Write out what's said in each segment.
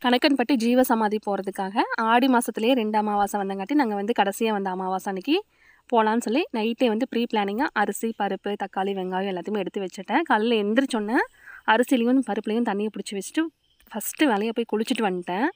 கணக்கன்பட்டி ஜீவ சமாதி போகிறதுக்காக ஆடி மாதத்துலேயே ரெண்டு அமாவாசை வந்தங்காட்டி நாங்கள் வந்து கடைசியாக வந்த அமாவாசை அன்னைக்கு போகலான்னு சொல்லி நைட்டே வந்து ப்ரீ பிளானிங்காக அரிசி பருப்பு தக்காளி வெங்காயம் எல்லாத்தையுமே எடுத்து வச்சுட்டேன் காலையில் எந்திரிச்சோன்னே அரிசிலையும் பருப்புலையும் தண்ணியை பிடிச்சி வச்சுட்டு ஃபஸ்ட்டு வேலையை போய் குளிச்சுட்டு வந்துட்டேன்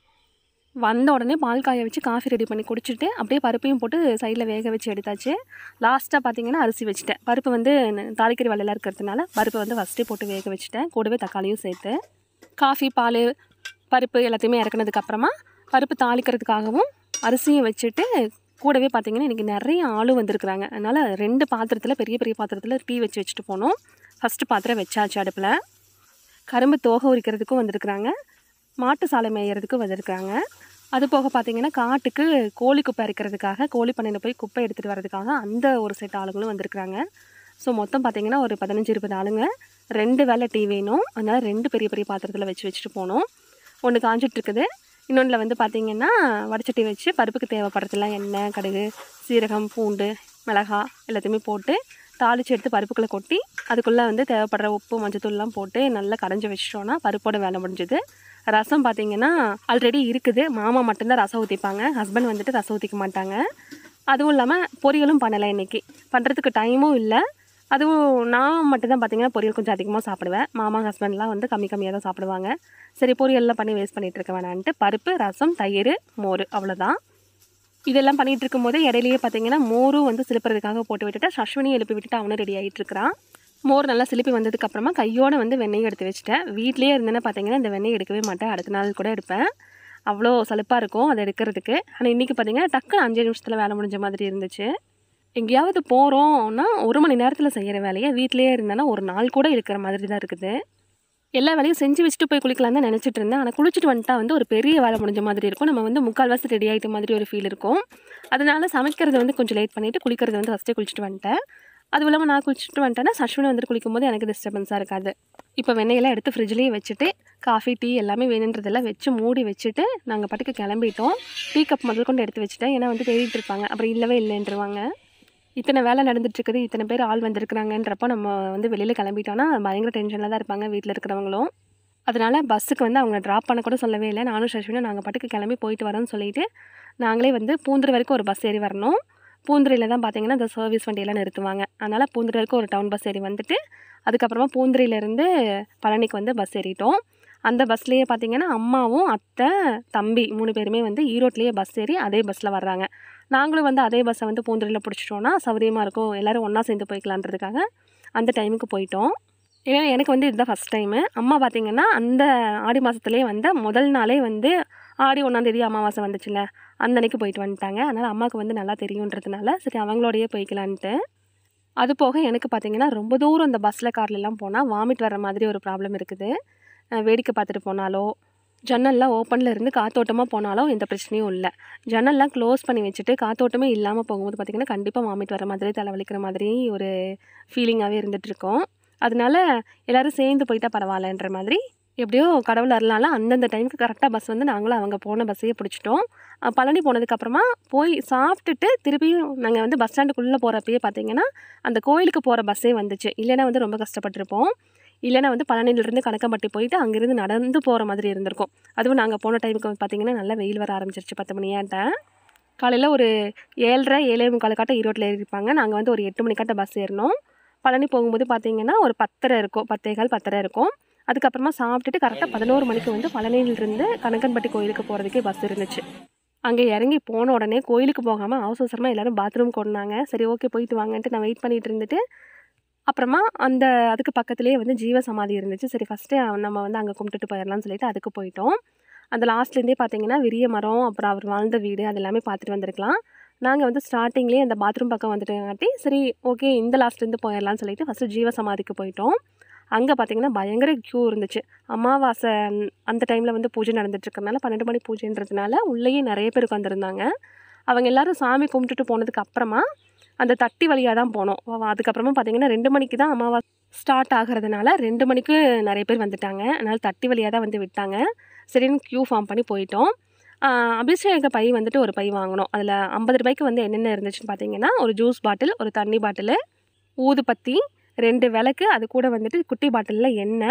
வந்த உடனே பால் காய வச்சு காஃபி ரெடி பண்ணி குடிச்சிட்டு அப்படியே பருப்பையும் போட்டு சைடில் வேக வச்சு எடுத்தாச்சு லாஸ்ட்டாக பார்த்தீங்கன்னா அரிசி வச்சுட்டேன் பருப்பு வந்து தாளிக்கறி வலையில் இருக்கிறதுனால பருப்பை வந்து ஃபஸ்ட்டே போட்டு வேக வச்சுட்டேன் கூடவே தக்காளியும் சேர்த்து காஃபி பால் பருப்பு எல்லாத்தையுமே இறக்குனதுக்கு அப்புறமா பருப்பு தாளிக்கிறதுக்காகவும் அரிசியும் வச்சுட்டு கூடவே பார்த்தீங்கன்னா இன்றைக்கி நிறைய ஆளும் வந்திருக்குறாங்க அதனால் ரெண்டு பாத்திரத்தில் பெரிய பெரிய பாத்திரத்தில் டீ வச்சு வச்சுட்டு போனோம் ஃபஸ்ட்டு பாத்திரம் வச்சாச்சு அடுப்பில் கரும்பு தோகை உரிக்கிறதுக்கும் வந்திருக்குறாங்க மாட்டு சாலை மேயறதுக்கும் வந்திருக்காங்க அது போக பார்த்தீங்கன்னா காட்டுக்கு கோழி குப்பை அரைக்கிறதுக்காக கோழி பண்ணையில் போய் குப்பை எடுத்துகிட்டு வரதுக்காக அந்த ஒரு செட் ஆளுங்களும் வந்திருக்குறாங்க ஸோ மொத்தம் பார்த்தீங்கன்னா ஒரு பதினஞ்சு இருபது ஆளுங்க ரெண்டு வேலை டீ வேணும் அதனால் ரெண்டு பெரிய பெரிய பாத்திரத்தில் வச்சு வச்சுட்டு போனோம் ஒன்று காஞ்சிட்டு இருக்குது இன்னொன்றில் வந்து பார்த்திங்கன்னா வடச்சட்டி வச்சு பருப்புக்கு தேவைப்படுறதுலாம் எண்ணெய் கடுகு சீரகம் பூண்டு மிளகா எல்லாத்தையுமே போட்டு தாளித்து எடுத்து பருப்புக்குள்ளே கொட்டி அதுக்குள்ளே வந்து தேவைப்படுற உப்பு மஞ்சத்தூள்லாம் போட்டு நல்லா கரைஞ்சி வச்சிட்டோன்னா பருப்போட வேலை முடிஞ்சுது ரசம் பார்த்திங்கன்னா ஆல்ரெடி இருக்குது மாமா மட்டும்தான் ரசம் ஊற்றிப்பாங்க ஹஸ்பண்ட் வந்துட்டு ரசம் ஊற்றிக்க மாட்டாங்க அதுவும் இல்லாமல் பொரியலும் பண்ணலை இன்றைக்கி பண்ணுறதுக்கு டைமும் இல்லை அதுவும் நான் மட்டும்தான் பார்த்தீங்கன்னா பொரியல் கொஞ்சம் அதிகமாக சாப்பிடுவேன் மாமா ஹஸ்பண்ட்லாம் வந்து கம்மி கம்மியாக தான் சாப்பிடுவாங்க சரி பொரியல்லாம் பண்ணி வேஸ்ட் பண்ணிகிட்டு இருக்க வேணான்ட்டு பருப்பு ரசம் தயிர் மோர் அவ்வளோதான் இதெல்லாம் பண்ணிகிட்டு இருக்கும்போது இடையிலேயே பார்த்தீங்கன்னா மோரும் வந்து சிலுப்புறதுக்காக போட்டு விட்டுட்டு அஸ்வினியும் எழுப்பி விட்டுட்டு அவனும் ரெடி ஆகிட்டு இருக்கிறான் மோர் நல்லா சிலுப்பி வந்ததுக்கப்புறமா கையோட வந்து வெண்ணெய் எடுத்து வச்சுட்டேன் வீட்லேயே இருந்தேன்னா பார்த்தீங்கன்னா இந்த வெண்ணெய் எடுக்கவே மாட்டேன் அடுத்த நாள் கூட எடுப்பேன் அவ்வளோ சலுப்பாக இருக்கும் அதை எடுக்கிறதுக்கு ஆனால் இன்றைக்கி பார்த்தீங்கன்னா டக்குன்னு அஞ்சு நிமிஷத்தில் வேலை முடிஞ்ச மாதிரி இருந்துச்சு எங்கேயாவது போகிறோம்னா ஒரு மணி நேரத்தில் செய்கிற வேலையை வீட்டிலேயே இருந்தேன்னா ஒரு நாள் கூட இருக்கிற மாதிரி தான் இருக்குது எல்லா வேலையும் செஞ்சு வச்சுட்டு போய் குளிக்கலாம் தான் நினச்சிட்டு இருந்தேன் ஆனால் குளிச்சுட்டு வந்துட்டா வந்து ஒரு பெரிய வேலை முடிஞ்ச மாதிரி இருக்கும் நம்ம வந்து முக்கால்வாசி ரெடி ஆகிட்ட மாதிரி ஒரு ஃபீல் இருக்கும் அதனால சமைக்கிறது வந்து கொஞ்சம் லேட் பண்ணிவிட்டு குளிக்கிறது வந்து ஃபஸ்ட்டே குளிச்சுட்டு வந்துட்டேன் அதுவும் இல்லாமல் நான் குளிச்சுட்டு வந்துட்டேன்னா சஷ்வினி வந்துட்டு குளிக்கும்போது எனக்கு டிஸ்டர்பன்ஸாக இருக்காது இப்போ வெண்ணெயெல்லாம் எடுத்து ஃப்ரிட்ஜ்லேயே வச்சுட்டு காஃபி டீ எல்லாமே வேணுன்றதெல்லாம் வச்சு மூடி வச்சுட்டு நாங்கள் பாட்டுக்கு கிளம்பிட்டோம் டீ கப் முதல் கொண்டு எடுத்து வச்சுட்டேன் ஏன்னா வந்து தேடிட்டு இருப்பாங்க அப்புறம் இல்லவே இல்லைன்றவாங்க இத்தனை வேலை நடந்துட்டு இருக்குது இத்தனை பேர் ஆள் வந்திருக்கிறாங்கன்றப்போ நம்ம வந்து வெளியில் கிளம்பிட்டோன்னா பயங்கர டென்ஷனில் தான் இருப்பாங்க வீட்டில் இருக்கிறவங்களும் அதனால் பஸ்ஸுக்கு வந்து அவங்க ட்ராப் பண்ண கூட சொல்லவே இல்லை நானும் சஷ்வினும் நாங்கள் பாட்டுக்கு கிளம்பி போயிட்டு வரோம்னு சொல்லிட்டு நாங்களே வந்து பூந்துரு வரைக்கும் ஒரு பஸ் ஏறி வரணும் பூந்துரையில் தான் பார்த்தீங்கன்னா இந்த சர்வீஸ் வண்டியெல்லாம் நிறுத்துவாங்க அதனால் பூந்துரை வரைக்கும் ஒரு டவுன் பஸ் ஏறி வந்துட்டு அதுக்கப்புறமா பூந்துரையிலேருந்து பழனிக்கு வந்து பஸ் ஏறிட்டோம் அந்த பஸ்லேயே பார்த்தீங்கன்னா அம்மாவும் அத்தை தம்பி மூணு பேருமே வந்து ஈரோட்லேயே பஸ் ஏறி அதே பஸ்ஸில் வர்றாங்க நாங்களும் வந்து அதே பஸ்ஸை வந்து பூந்துரையில் பிடிச்சிட்டோன்னா சௌகரியமாக இருக்கும் எல்லோரும் ஒன்றா சேர்ந்து போய்க்கலான்றதுக்காக அந்த டைமுக்கு போயிட்டோம் ஏன்னா எனக்கு வந்து இதுதான் ஃபஸ்ட் டைமு அம்மா பார்த்திங்கன்னா அந்த ஆடி மாதத்துலேயே வந்து முதல் நாளே வந்து ஆடி ஒன்றாந்தேதி அமாவாசை வந்துச்சுல்ல அந்த அன்னைக்கு போயிட்டு வந்துட்டாங்க அதனால் அம்மாவுக்கு வந்து நல்லா தெரியுன்றதுனால சரி அவங்களோடையே போய்க்கலான்ட்டு அது போக எனக்கு பார்த்திங்கன்னா ரொம்ப தூரம் இந்த பஸ்ஸில் கார்லலாம் போனால் வாமிட் வர மாதிரி ஒரு ப்ராப்ளம் இருக்குது அஹ் வேடிக்கை பார்த்துட்டு போனாலோ ஜன்னல்லாம் ஓப்பனில் இருந்து காத்தோட்டமாக போனாலும் எந்த பிரச்சனையும் இல்லை ஜன்னல்லாம் க்ளோஸ் பண்ணி வச்சுட்டு காத்தோட்டமே இல்லாமல் போகும்போது பார்த்திங்கன்னா கண்டிப்பாக வாமிட் வர மாதிரி தலைவலிக்கிற மாதிரி ஒரு ஃபீலிங்காகவே இருந்துகிட்ருக்கோம் அதனால எல்லோரும் சேர்ந்து போயிட்டா பரவாயில்லன்ற மாதிரி எப்படியோ கடவுள் அருளால அந்தந்த டைமுக்கு கரெக்டாக பஸ் வந்து நாங்களும் அவங்க போன பஸ்ஸையே பிடிச்சிட்டோம் அஹ் பழனி போனதுக்கப்புறமா போய் சாப்பிட்டுட்டு திருப்பியும் நாங்கள் வந்து பஸ் ஸ்டாண்டுக்குள்ளே போகிறப்பயே பார்த்தீங்கன்னா அந்த கோயிலுக்கு போகிற பஸ்ஸே வந்துச்சு இல்லைன்னா வந்து ரொம்ப கஷ்டப்பட்டிருப்போம் இல்லைன்னா வந்து பழனியிலிருந்து கணக்கம்பட்டி போயிட்டு அங்கேருந்து நடந்து போகிற மாதிரி இருந்திருக்கும் அதுவும் நாங்கள் போன டைமுக்கு வந்து பார்த்தீங்கன்னா நல்லா வெயில் வர ஆரம்பிச்சிருச்சு பத்து மணியாட்டேன் காலையில் ஒரு ஏழரை ஏழே முக்கால் காட்ட ஈரோட்டில் ஏறியிருப்பாங்க நாங்கள் வந்து ஒரு எட்டு மணிக்காட்ட பஸ் ஏறினோம் பழனி போகும்போது பார்த்தீங்கன்னா ஒரு பத்தரை இருக்கும் பத்தேகால் பத்தரை இருக்கும் அதுக்கப்புறமா சாப்பிட்டுட்டு கரெக்டாக பதினோரு மணிக்கு வந்து பழனியிலிருந்து கணக்கன்பட்டி கோயிலுக்கு போகிறதுக்கே பஸ் இருந்துச்சு அங்கே இறங்கி போன உடனே கோயிலுக்கு போகாமல் அவசர அவசரமாக எல்லோரும் பாத்ரூம் கொண்டாங்க சரி ஓகே போயிட்டு வாங்கன்ட்டு நான் வெயிட் பண்ணிட்டு இருந்துட்டு அப்புறமா அந்த அதுக்கு பக்கத்துலேயே வந்து ஜீவ சமாதி இருந்துச்சு சரி ஃபஸ்ட்டு நம்ம வந்து அங்கே கும்பிட்டுட்டு போயிடலாம்னு சொல்லிட்டு அதுக்கு போயிட்டோம் அந்த லாஸ்ட்லேருந்தே பார்த்தீங்கன்னா விரிய மரம் அப்புறம் அவர் வாழ்ந்த வீடு அது எல்லாமே பார்த்துட்டு வந்திருக்கலாம் நாங்கள் வந்து ஸ்டார்டிங்லேயே அந்த பாத்ரூம் பக்கம் வந்துட்டுங்காட்டி சரி ஓகே இந்த லாஸ்ட்லேருந்து போயிடலாம்னு சொல்லிட்டு ஃபஸ்ட்டு ஜீவ சமாதிக்கு போயிட்டோம் அங்கே பார்த்தீங்கன்னா பயங்கர க்யூ இருந்துச்சு அமாவாசை அந்த டைமில் வந்து பூஜை நடந்துட்டு இருக்கறனால பன்னெண்டு மணி பூஜைன்றதுனால உள்ளேயே நிறைய பேர் உட்காந்துருந்தாங்க அவங்க எல்லாரும் சாமி கும்பிட்டுட்டு போனதுக்கு அப்புறமா அந்த தட்டி வழியாக தான் போனோம் வ- அதுக்கப்புறமா பார்த்தீங்கன்னா ரெண்டு மணிக்கு தான் அமாவாசை ஸ்டார்ட் ஆகிறதுனால ரெண்டு மணிக்கு நிறைய பேர் வந்துட்டாங்க அதனால் தட்டி வழியாக தான் வந்து விட்டாங்க சரின்னு க்யூ ஃபார்ம் பண்ணி போயிட்டோம் ஆஹ் அபிஷேக பை வந்துட்டு ஒரு பை வாங்கினோம் அதில் ஐம்பது ரூபாய்க்கு வந்து என்னென்ன இருந்துச்சுன்னு பார்த்தீங்கன்னா ஒரு ஜூஸ் பாட்டில் ஒரு தண்ணி பாட்டில் ஊதுபத்தி ரெண்டு விளக்கு அது கூட வந்துட்டு குட்டி பாட்டிலில் எண்ணெய்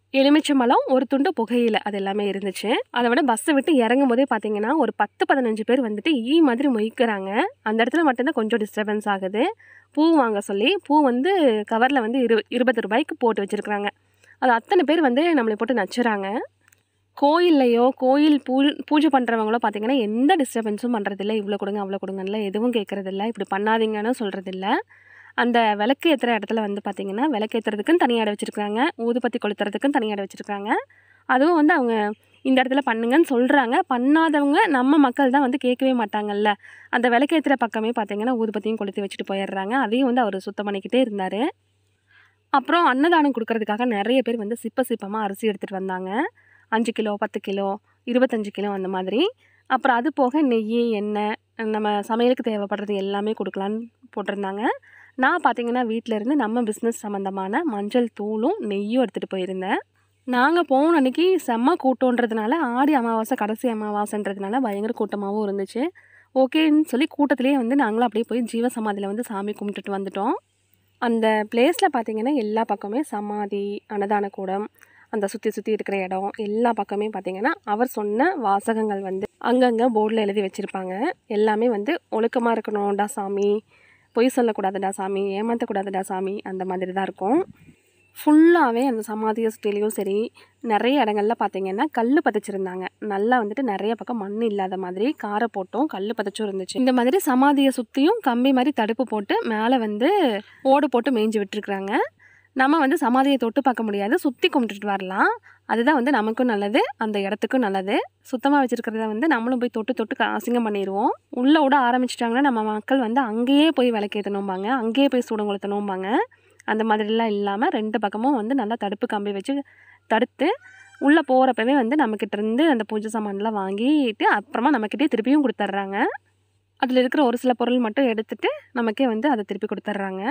எலுமிச்சம்பழம் ஒரு துண்டு புகையில அது எல்லாமே இருந்துச்சு அதை விட பஸ்ஸை விட்டு இறங்கும் போதே பார்த்தீங்கன்னா ஒரு பத்து பதினஞ்சு பேர் வந்துட்டு ஈ மாதிரி மொய்க்கிறாங்க அந்த இடத்துல மட்டும்தான் கொஞ்சம் டிஸ்டர்பன்ஸ் ஆகுது பூ வாங்க சொல்லி பூ வந்து கவரில் வந்து இரு இருபது ரூபாய்க்கு போட்டு வச்சுருக்குறாங்க அது அத்தனை பேர் வந்து நம்மளை போட்டு நச்சுறாங்க கோயில்லையோ கோயில் பூ பூஜை பண்ணுறவங்களோ பார்த்தீங்கன்னா எந்த டிஸ்டர்பன்ஸும் பண்ணுறதில்ல இவ்வளோ கொடுங்க அவ்வளோ கொடுங்கன்னு எதுவும் கேட்குறதில்ல இப்படி பண்ணாதீங்கன்னு சொல்கிறதில்ல அந்த விளக்கு ஏற்றுற இடத்துல வந்து பார்த்திங்கன்னா விளக்கு ஏற்றுறதுக்குன்னு தனியாக இடம் வச்சுருக்காங்க ஊதுபத்தி கொளுத்துறதுக்குன்னு தனியாக இடம் வச்சுருக்காங்க அதுவும் வந்து அவங்க இந்த இடத்துல பண்ணுங்கன்னு சொல்கிறாங்க பண்ணாதவங்க நம்ம மக்கள் தான் வந்து கேட்கவே மாட்டாங்கல்ல அந்த விளக்கேற்றுற பக்கமே பார்த்தீங்கன்னா ஊதுபத்தியும் கொளுத்தி வச்சுட்டு போயிடுறாங்க அதையும் வந்து அவர் சுத்தம் பண்ணிக்கிட்டே இருந்தார் அப்புறம் அன்னதானம் கொடுக்கறதுக்காக நிறைய பேர் வந்து சிப்ப சிப்பமாக அரிசி எடுத்துகிட்டு வந்தாங்க அஞ்சு கிலோ பத்து கிலோ இருபத்தஞ்சு கிலோ அந்த மாதிரி அப்புறம் அது போக நெய் எண்ணெய் நம்ம சமையலுக்கு தேவைப்படுறது எல்லாமே கொடுக்கலான்னு போட்டிருந்தாங்க நான் பார்த்தீங்கன்னா வீட்டில் இருந்து நம்ம பிஸ்னஸ் சம்மந்தமான மஞ்சள் தூளும் நெய்யும் எடுத்துகிட்டு போயிருந்தேன் நாங்கள் போன அன்றைக்கி செம்ம கூட்டன்றதுனால ஆடி அமாவாசை கடைசி அமாவாசைன்றதுனால பயங்கர கூட்டமாகவும் இருந்துச்சு ஓகேன்னு சொல்லி கூட்டத்திலேயே வந்து நாங்களும் அப்படியே போய் ஜீவ சமாதியில் வந்து சாமி கும்பிட்டுட்டு வந்துட்டோம் அந்த பிளேஸில் பார்த்தீங்கன்னா எல்லா பக்கமே சமாதி அன்னதான கூடம் அந்த சுற்றி சுற்றி இருக்கிற இடம் எல்லா பக்கமே பார்த்தீங்கன்னா அவர் சொன்ன வாசகங்கள் வந்து அங்கங்கே போர்டில் எழுதி வச்சுருப்பாங்க எல்லாமே வந்து ஒழுக்கமாக இருக்கணும்டா சாமி பொய் சொல்லக்கூடாதுடா சாமி ஏமாற்றக்கூடாதுடா சாமி அந்த மாதிரி தான் இருக்கும் ஃபுல்லாகவே அந்த சமாதியை சுற்றிலையும் சரி நிறைய இடங்கள்ல பார்த்தீங்கன்னா கல் பதிச்சிருந்தாங்க நல்லா வந்துட்டு நிறைய பக்கம் மண் இல்லாத மாதிரி காரை போட்டும் கல் பதிச்சும் இருந்துச்சு இந்த மாதிரி சமாதியை சுற்றியும் கம்பி மாதிரி தடுப்பு போட்டு மேலே வந்து ஓடு போட்டு மேய்ஞ்சி விட்டுருக்குறாங்க நம்ம வந்து சமாதியை தொட்டு பார்க்க முடியாது சுற்றி கும்பிட்டுட்டு வரலாம் அதுதான் வந்து நமக்கும் நல்லது அந்த இடத்துக்கும் நல்லது சுத்தமாக வச்சுருக்கிறத வந்து நம்மளும் போய் தொட்டு தொட்டு க- அசிங்கம் பண்ணிடுவோம் உள்ளே விட ஆரம்பிச்சிட்டாங்கன்னா நம்ம மக்கள் வந்து அங்கேயே போய் விளக்கேற்றணும்பாங்க அங்கேயே போய் சூடம் கொளுத்தணும்பாங்க அந்த மாதிரிலாம் இல்லாமல் ரெண்டு பக்கமும் வந்து நல்லா தடுப்பு கம்பி வச்சு தடுத்து உள்ளே போகிறப்பவே வந்து நம்மக்கிட்ட இருந்து அந்த பூஜை சாமான்லாம் வாங்கிட்டு அப்புறமா நம்மக்கிட்டே திருப்பியும் கொடுத்துட்றாங்க அதில் இருக்கிற ஒரு சில பொருள் மட்டும் எடுத்துட்டு நமக்கே வந்து அதை திருப்பி கொடுத்துட்றாங்க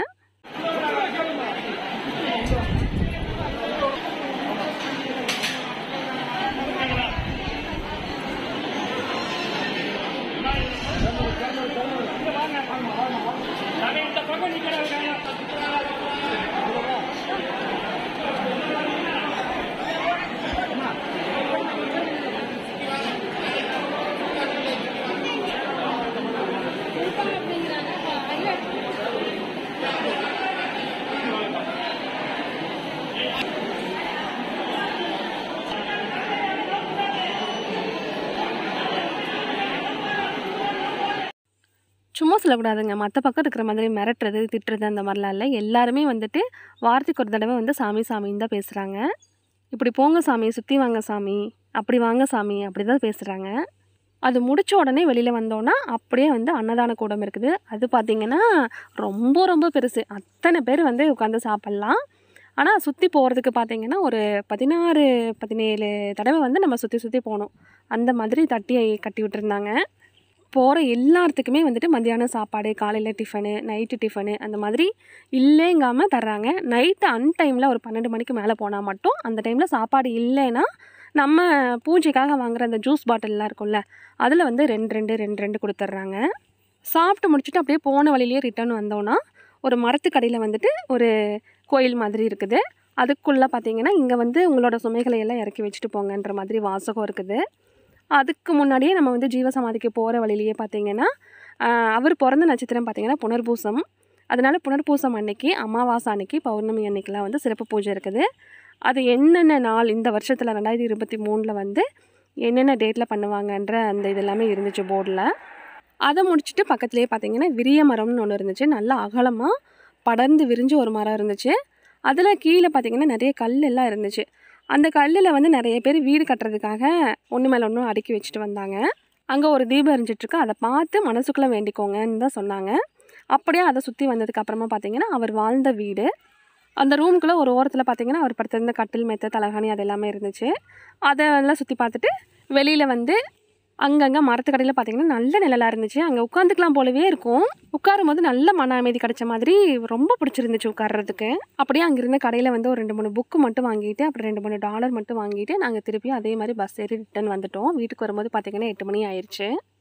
சும்மா சொல்லக்கூடாதுங்க மற்ற பக்கம் இருக்கிற மாதிரி மிரட்டுறது திட்டுறது அந்த மாதிரிலாம் இல்லை எல்லாருமே வந்துட்டு வாரத்துக்கு ஒரு தடவை வந்து சாமி சாமின்னு தான் பேசுகிறாங்க இப்படி போங்க சாமி சுற்றி வாங்க சாமி அப்படி வாங்க சாமி அப்படி தான் பேசுகிறாங்க அது முடிச்ச உடனே வெளியில் வந்தோன்னா அப்படியே வந்து அன்னதான கூடம் இருக்குது அது பார்த்திங்கன்னா ரொம்ப ரொம்ப பெருசு அத்தனை பேர் வந்து உட்காந்து சாப்பிட்லாம் ஆனால் சுற்றி போகிறதுக்கு பார்த்தீங்கன்னா ஒரு பதினாறு பதினேழு தடவை வந்து நம்ம சுற்றி சுற்றி போகணும் அந்த மாதிரி தட்டி கட்டி விட்டுருந்தாங்க போகிற எல்லாத்துக்குமே வந்துட்டு மத்தியானம் சாப்பாடு காலையில் டிஃபனு நைட்டு டிஃபனு அந்த மாதிரி இல்லைங்காமல் தர்றாங்க நைட்டு அன்டைமில் ஒரு பன்னெண்டு மணிக்கு மேலே போனால் மட்டும் அந்த டைமில் சாப்பாடு இல்லைன்னா நம்ம பூஜைக்காக வாங்குற அந்த ஜூஸ் பாட்டில்லாம் இருக்கும்ல அதில் வந்து ரெண்டு ரெண்டு ரெண்டு ரெண்டு கொடுத்துட்றாங்க சாப்பிட்டு முடிச்சுட்டு அப்படியே போன வழியிலேயே ரிட்டர்ன் வந்தோன்னா ஒரு மரத்துக்கடியில் வந்துட்டு ஒரு கோயில் மாதிரி இருக்குது அதுக்குள்ளே பார்த்தீங்கன்னா இங்கே வந்து உங்களோட சுமைகளை எல்லாம் இறக்கி வச்சுட்டு போங்கன்ற மாதிரி வாசகம் இருக்குது அதுக்கு முன்னாடியே நம்ம வந்து ஜீவசமாதிக்கு போகிற வழியிலேயே பார்த்தீங்கன்னா ஆஹ், அவர் பிறந்த நட்சத்திரம் பார்த்தீங்கன்னா புனர்பூசம் அதனால புனர்பூசம் அன்னைக்கு அமாவாசை அன்னைக்கு பௌர்ணமி அன்னைக்கெலாம் வந்து சிறப்பு பூஜை இருக்குது அது என்னென்ன நாள் இந்த வருஷத்தில் ரெண்டாயிரத்தி இருபத்தி மூணில் வந்து என்னென்ன டேட்டில் பண்ணுவாங்கன்ற அந்த இதெல்லாமே இருந்துச்சு போர்டில் அதை முடிச்சுட்டு பக்கத்துலேயே பார்த்தீங்கன்னா விரிய மரம்னு ஒன்று இருந்துச்சு நல்லா அகலமாக படர்ந்து விரிஞ்சு ஒரு மரம் இருந்துச்சு அதில் கீழே பார்த்தீங்கன்னா நிறைய கல் எல்லாம் இருந்துச்சு அந்த கல்லில் வந்து நிறைய பேர் வீடு கட்டுறதுக்காக ஒன்று மேலே ஒன்று அடுக்கி வச்சுட்டு வந்தாங்க அங்கே ஒரு தீபம் எரிஞ்சிட்ருக்கு அதை பார்த்து மனசுக்குள்ளே வேண்டிக்கோங்கன்னு தான் சொன்னாங்க அப்படியே அதை சுற்றி வந்ததுக்கு அப்புறமா பார்த்தீங்கன்னா அவர் வாழ்ந்த வீடு அந்த ரூம்குள்ளே ஒரு ஓரத்தில் பார்த்தீங்கன்னா அவர் படுத்திருந்த கட்டில் மெத்த தலகாணி அது எல்லாமே இருந்துச்சு அதை எல்லாம் சுற்றி பார்த்துட்டு வெளியில் வந்து அங்கங்கே மரத்துக்கடையில் பார்த்தீங்கன்னா நல்ல நிழலாக இருந்துச்சு அங்கே உட்காந்துக்கலாம் போலவே இருக்கும் உட்காரும் போது நல்ல மன அமைதி கிடைச்ச மாதிரி ரொம்ப பிடிச்சிருந்துச்சு உட்கார்றதுக்கு அப்படியே அங்கே இருந்த கடையில் வந்து ஒரு ரெண்டு மூணு புக்கு மட்டும் வாங்கிட்டு அப்புறம் ரெண்டு மூணு டாலர் மட்டும் வாங்கிட்டு நாங்கள் திருப்பியும் அதே மாதிரி பஸ் ஏறி ரிட்டர்ன் வந்துட்டோம் வீட்டுக்கு வரும்போது பார்த்தீங்கன்னா எட்டு மணி ஆயிடுச்சு